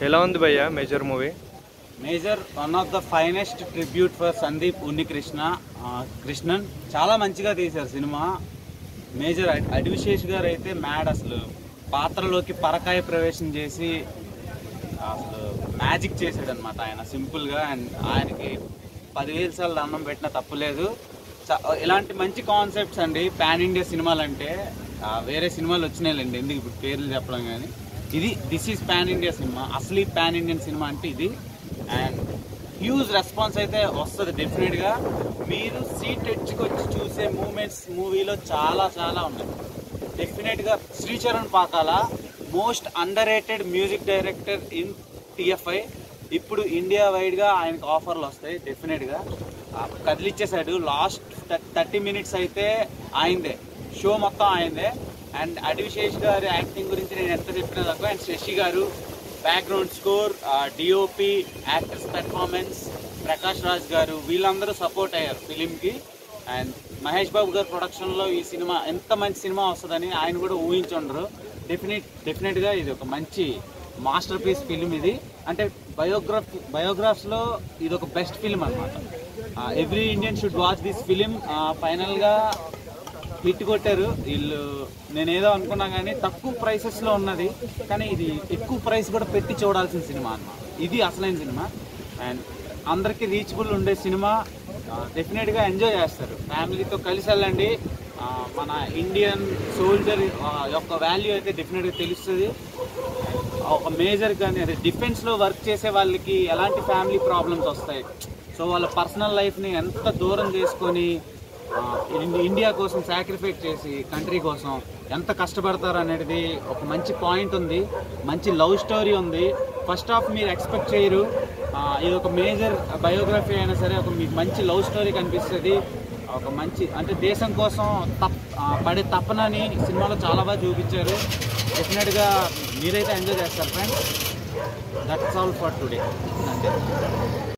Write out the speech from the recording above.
ఎలా ఉంది భయ్య major movie major one of the finest tribute for Sandeep Unnikrishna ఆ, కృష్ణన్ చాలా మంచిగా తీశారు సినిమా మేజర్ అడ్- అడివిశేష్ గారు అయితే మ్యాడ్ అసలు పాత్రలోకి పరకాయ ప్రవేశం చేసి అసలు మ్యాజిక్ చేసాడు అనమాట ఆయన సింపుల్గా అండ్ ఆయనకి పదివేల సార్లు దండం పెట్టినా తప్పులేదు చ- ఇలాంటి మంచి కాన్సెప్ట్స్ అండి పాన్ ఇండియా సినిమాలు అంటే ఆ, వేరే సినిమాలు వచ్చినాయిలేండి ఎందుకు ఇప్పుడు పేర్లు చెప్పడం కానీ ఇది this is pan India cinema అసలు పాన్ ఇండియన్ సినిమా అంటే ఇది అండ్ హ్యూజ్ రెస్పాన్స్ అయితే వస్తుంది డెఫినెట్గా మీరు సీట్ ఎడ్జ్కి చూసే మూమెంట్స్ మూవీలో చాలా చాలా ఉన్నాయి డెఫినెట్గా Sricharan Pakala most underrated music director in TFI ఇప్పుడు ఇండియా వైడ్గా ఆయనకు ఆఫర్లు వస్తాయి డెఫినెట్గా ఆ, కదిలిచ్చేసాడు లాస్ట్ థర్టీ మినిట్స్ అయితే ఆయనదే షో మొత్తం ఆయనదే అండ్ అడివిశేష్ గారి యాక్టింగ్ గురించి నేను ఎంత చెప్పినా తక్కువ and Sasi garu background score DOP actors performance Prakash Raj garu వీళ్ళందరూ సపోర్ట్ అయ్యారు ఫిలింకి అండ్ మహేష్ బాబు గారి ప్రొడక్షన్లో ఈ సినిమా ఎంత మంచి సినిమా వస్తుందని ఆయన కూడా ఊహించుండరు డెఫినెట్ డెఫినెట్గా ఇది ఒక మంచి మాస్టర్ పీస్ ఫిలిం ఇది అంటే బయోగ్రఫ్ బయోగ్రాఫ్స్లో ఇది ఒక బెస్ట్ ఫిలిం అనమాట every Indian should watch this film ఫైనల్గా హిట్ కొట్టారు వీళ్ళు నేనేదో అనుకున్నా కానీ తక్కువ ప్రైసెస్లో ఉన్నది కానీ ఇది ఎక్కువ ప్రైస్ కూడా పెట్టి చూడాల్సిన సినిమా అన్నమాట ఇది అసలైన సినిమా అండ్ అందరికీ రీచబుల్ ఉండే సినిమా డెఫినెట్గా ఎంజాయ్ చేస్తారు ఫ్యామిలీతో కలిసి వెళ్ళండి ఆ, మన ఇండియన్ సోల్జర్ యొక్క వాల్యూ అయితే డెఫినెట్గా తెలుస్తుంది ఒక మేజర్ కానీ అదే డిఫెన్స్లో వర్క్ చేసే వాళ్ళకి ఎలాంటి ఫ్యామిలీ ప్రాబ్లమ్స్ వస్తాయి సో వాళ్ళ పర్సనల్ లైఫ్ని ఎంత దూరం చేసుకొని ఆ, ఇన్- ఇండియా కోసం సాక్రిఫైస్ చేసి కంట్రీ కోసం ఎంత కష్టపడతారు అనేది ఒక మంచి పాయింట్ ఉంది మంచి లవ్ స్టోరీ ఉంది ఫస్ట్ హాఫ్ మీరు ఎక్స్పెక్ట్ చేయరు ఆ, ఇది ఒక మేజర్ బయోగ్రఫీ అయినా సరే ఒక మీకు మంచి లవ్ స్టోరీ కనిపిస్తుంది ఒక మంచి అంటే దేశం కోసం తప్ ఆ, పడే తపనని సినిమాలో చాలా బాగా చూపించారు డెఫినెట్గా మీరైతే ఎంజాయ్ చేస్తారు friends that's all for today అంతే